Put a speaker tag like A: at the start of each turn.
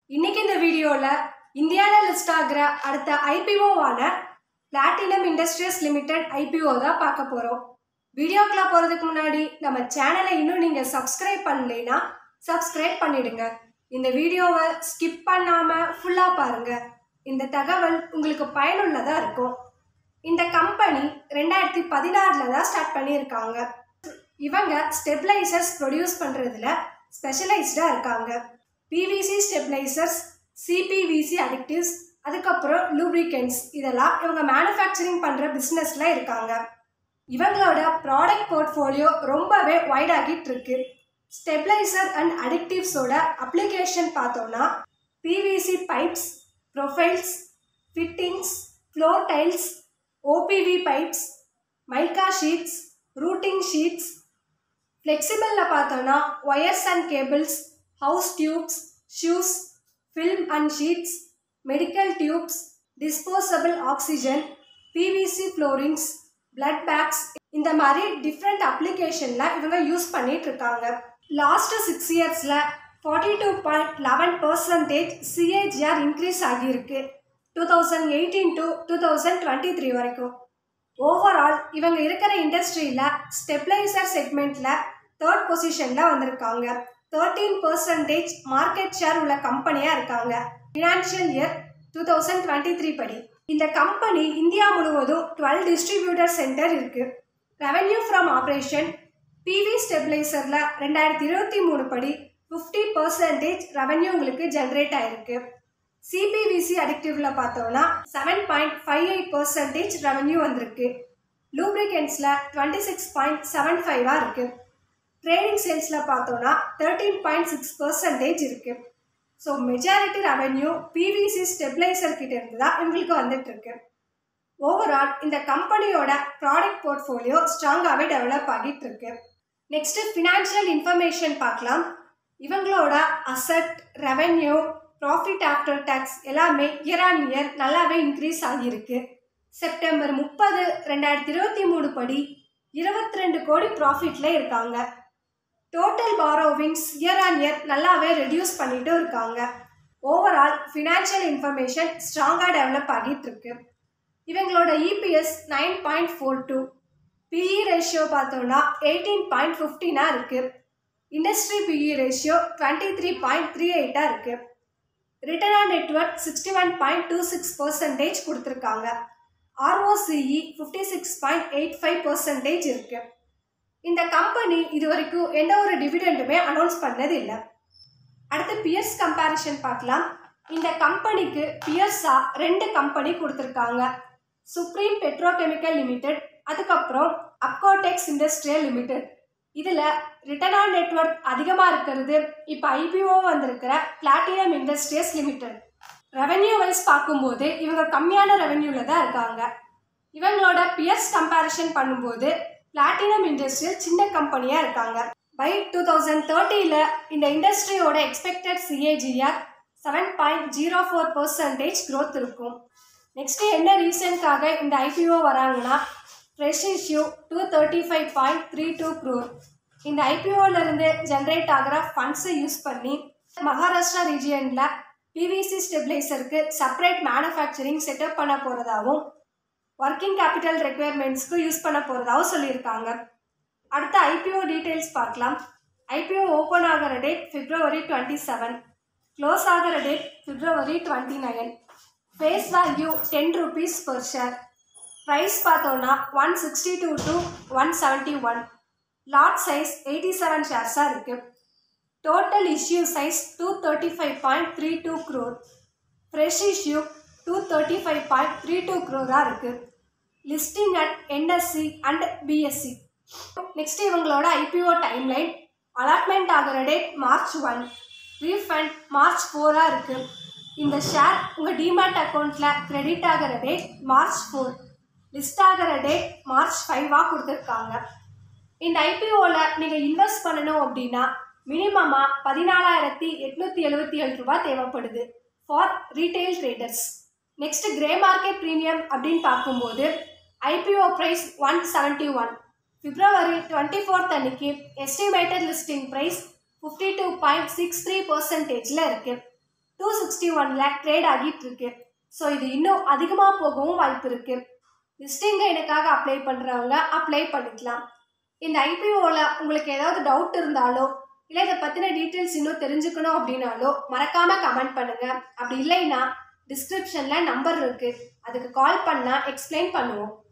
A: இன்னைக்கு இந்த வீடியோவில் இந்தியாவில் லிஸ்ட் ஆகிற அடுத்த ஐபிஓவான பிளாட்டினம் இண்டஸ்ட்ரீஸ் லிமிடெட் ஐபிஓ தான் பார்க்க போகிறோம் வீடியோக்குள்ள போகிறதுக்கு முன்னாடி நம்ம சேனலை இன்னும் நீங்கள் சப்ஸ்கிரைப் பண்ணலைன்னா சப்ஸ்கிரைப் பண்ணிடுங்க இந்த வீடியோவை ஸ்கிப் பண்ணாமல் ஃபுல்லாக பாருங்கள் இந்த தகவல் உங்களுக்கு பயனுள்ளதாக இருக்கும் இந்த கம்பெனி ரெண்டாயிரத்தி பதினாறில் தான் ஸ்டார்ட் பண்ணியிருக்காங்க இவங்க ஸ்டெபிளைசர்ஸ் ப்ரொடியூஸ் பண்ணுறதுல ஸ்பெஷலைஸ்டாக இருக்காங்க பிவிசி ஸ்டெபிளைசர்ஸ் சிபிவிசி அடிக்டிவ்ஸ் அதுக்கப்புறம் லூப்ரிகன்ஸ் இதெல்லாம் இவங்க மேனுஃபேக்சரிங் பண்ணுற பிஸ்னஸில் இருக்காங்க இவங்களோட ப்ராடக்ட் போர்ட்ஃபோலியோ ரொம்பவே வைட் ஆகிட்டு இருக்கு ஸ்டெபிளைசர் அண்ட் அடிக்டிவ்ஸோட அப்ளிகேஷன் பார்த்தோம்னா PVC pipes profiles fittings floor tiles OPV pipes mica sheets roofing sheets ஃப்ளெக்சிபிளில் பார்த்தோன்னா wires and cables hoses tubes shoes film and sheets medical tubes disposable oxygen PVC floorings blood bags இந்த மாதிரி different அப்ளிகேஷனில் இவங்க use பண்ணிட்டு இருக்காங்க last six இயர்ஸில் forty two point eleven percentage CAGR increase ஆகியிருக்கு two thousand eighteen to two thousand twenty three வரைக்கும் overall இவங்க இருக்கிற இண்டஸ்ட்ரியில் ஸ்டெப்லைசர் செக்மெண்ட்டில் தேர்ட் பொசிஷனில் வந்திருக்காங்க தேர்ட்டீன் பர்சன்டேஜ் மார்க்கெட் ஷேர் உள்ள கம்பெனியாக இருக்காங்க financial year two thousand twenty three படி இந்த கம்பெனி இந்தியா முழுவதும் டுவெல் டிஸ்ட்ரிபியூட்டர் சென்டர் இருக்குது ரெவென்யூ ஃப்ரம் ஆப்ரேஷன் பிவி ஸ்டெபிளைசரில் ரெண்டாயிரத்தி இருபத்தி மூணு படி ஃபிஃப்டி பர்சன்டேஜ் ரெவென்யூ உங்களுக்கு ஜென்ரேட் ஆயிருக்கு சிபிவிசி அடிக்டிவ்ல பார்த்தோம்னா seven point five eight percentage revenue வந்திருக்கு லூப்ரிகன்ஸில் டுவெண்ட்டி சிக்ஸ் பாயிண்ட் செவன் ஃபைவாக இருக்குது ட்ரேடிங் சேல்ஸில் பார்த்தோம்னா தேர்ட்டீன் பாயிண்ட் சிக்ஸ் பர்சன்டேஜ் இருக்குது so majority revenue PVC stabilizer கிட்ட இருந்து தான் இவங்களுக்கு வந்துட்டு இருக்கு ஓவரால் இந்த கம்பெனியோட ப்ராடக்ட் போர்ட்ஃபோலியோ ஸ்ட்ராங்காகவே டெவலப் ஆகிட்டு இருக்கு நெக்ஸ்ட் ஃபினான்ஷியல் இன்ஃபர்மேஷன் பார்க்கலாம் இவங்களோட asset revenue profit after tax எல்லாமே இயர் ஆன் இயர் நல்லாவே இன்க்ரீஸ் ஆகியிருக்கு செப்டம்பர் முப்பது ரெண்டாயிரத்தி இருபத்தி மூணு படி இருபத்தி ரெண்டு கோடி ப்ராஃபிட்ல இருக்காங்க total borrowings year on year நல்லாவே ரெடியூஸ் பண்ணிட்டு இருக்காங்க ஓவரால் ஃபினான்ஷியல் இன்ஃபர்மேஷன் ஸ்ட்ராங்காக டெவலப் ஆகிட்டு இருக்கு இவங்களோட EPS nine point four two PE ratio பார்த்தோம்னா எயிட்டீன் பாயிண்ட் ஃபிஃப்டீனாக இருக்குது industry PE ratio twenty three point three எயிட்டாக இருக்குது return on network sixty one point two six percentage கொடுத்துருக்காங்க ROCE fifty six point eight five percentage இருக்கு இந்த company இது வரைக்கும் எந்த ஒரு டிவிடெண்டுமே அனௌன்ஸ் பண்ணது இல்லை அடுத்து பியர்ஸ் கம்பேரிஷன் பார்க்கலாம் இந்த கம்பெனிக்கு பியர்ஸாக ரெண்டு கம்பெனி கொடுத்துருக்காங்க சுப்ரீம் பெட்ரோகெமிக்கல் லிமிடெட் அதுக்கப்புறம் அப்கோடெக்ஸ் இண்டஸ்ட்ரியல் லிமிடெட் இதில் ரிட்டர்ன் ஆன் நெட்ஒர்க் அதிகமாக இருக்கிறது இப்போ ஐபிஓ வந்திருக்கிற Platinum Industries Limited revenue wise பார்க்கும்போது இவங்க கம்மியான ரெவென்யூவில் தான் இருக்காங்க இவங்களோட பியர்ஸ் கம்பேரிஷன் பண்ணும்போது பிளாட்டினம் இண்டஸ்ட்ரியல் சின்ன கம்பெனியாக இருக்காங்க பை டூ தௌசண்ட் தேர்ட்டியில் இந்த இண்டஸ்ட்ரியோட expected CAGR seven point zero four percentage growth இருக்கும் நெக்ஸ்ட்டு என்ன ரீசனுக்காக இந்த ஐபிஓ வராங்கன்னா fresh issue two thirty five point three two crore இந்த ஐபிஓலேருந்து ஜென்ரேட் ஆகிற ஃபண்ட்ஸை யூஸ் பண்ணி மகாராஷ்டிரா ரீஜியனில் பிவிசி ஸ்டெபிளைசருக்கு செப்பரேட் மேனுஃபேக்சரிங் செட்டப் பண்ண போகிறதாவும் ஒர்க்கிங் கேபிட்டல் ரெக்குயர்மெண்ட்ஸ்க்கு யூஸ் பண்ண போகிறதாவும் சொல்லியிருக்காங்க அடுத்த ஐபிஓ டீட்டெயில்ஸ் பார்க்கலாம் ஐபிஓ ஓப்பன் ஆகிற date February twenty seven close ஆகிற date February twenty nine face value ten rupees per share price பார்த்தோன்னா one sixty two to one seventy one lot size eighty seven ஷேர்ஸாக இருக்குது total issue size two thirty five point three two crore fresh issue two thirty five point three two க்ரோராக இருக்குது listing at NSC and BSC next இவங்களோட IPO timeline allotment ஆகிற date March one refund March ஃபோராக இருக்குது இந்த share உங்கள் demat அக்கௌண்ட்டில் credit ஆகிற டேட் மார்ச் ஃபோர் லிஸ்ட் ஆகிற டேட் மார்ச் ஃபைவாக கொடுத்துருக்காங்க இந்த ஐபிஓவில் நீங்கள் இன்வெஸ்ட் பண்ணணும் அப்படின்னா மினிமமாக பதினாலாயிரத்தி எட்நூற்றி எழுபத்தி ஏழு ரூபாய் தேவைப்படுது for retail traders next grey market premium அப்படின்னு பார்க்கும்போது IPO price one seventy one February twenty fourth அன்னைக்கு estimated listing price fifty two point six three பர்சன்டேஜில் இருக்குது two sixty one lakh trade ஆகிட்டு இருக்கு ஸோ இது இன்னும் அதிகமாக போகவும் வாய்ப்பு இருக்கு லிஸ்டிங்கை எனக்காக அப்ளை பண்ணுறவங்க அப்ளை பண்ணிக்கலாம் இந்த ஐபிஓவில் உங்களுக்கு ஏதாவது டவுட் இருந்தாலோ இல்லை இதை பற்றின டீட்டெயில்ஸ் இன்னும் தெரிஞ்சுக்கணும் அப்படின்னாலோ மறக்காமல் கமெண்ட் பண்ணுங்கள் அப்படி இல்லைன்னா டிஸ்கிரிப்ஷனில் நம்பர் இருக்குது அதுக்கு கால் பண்ணால் எக்ஸ்பிளைன் பண்ணுவோம்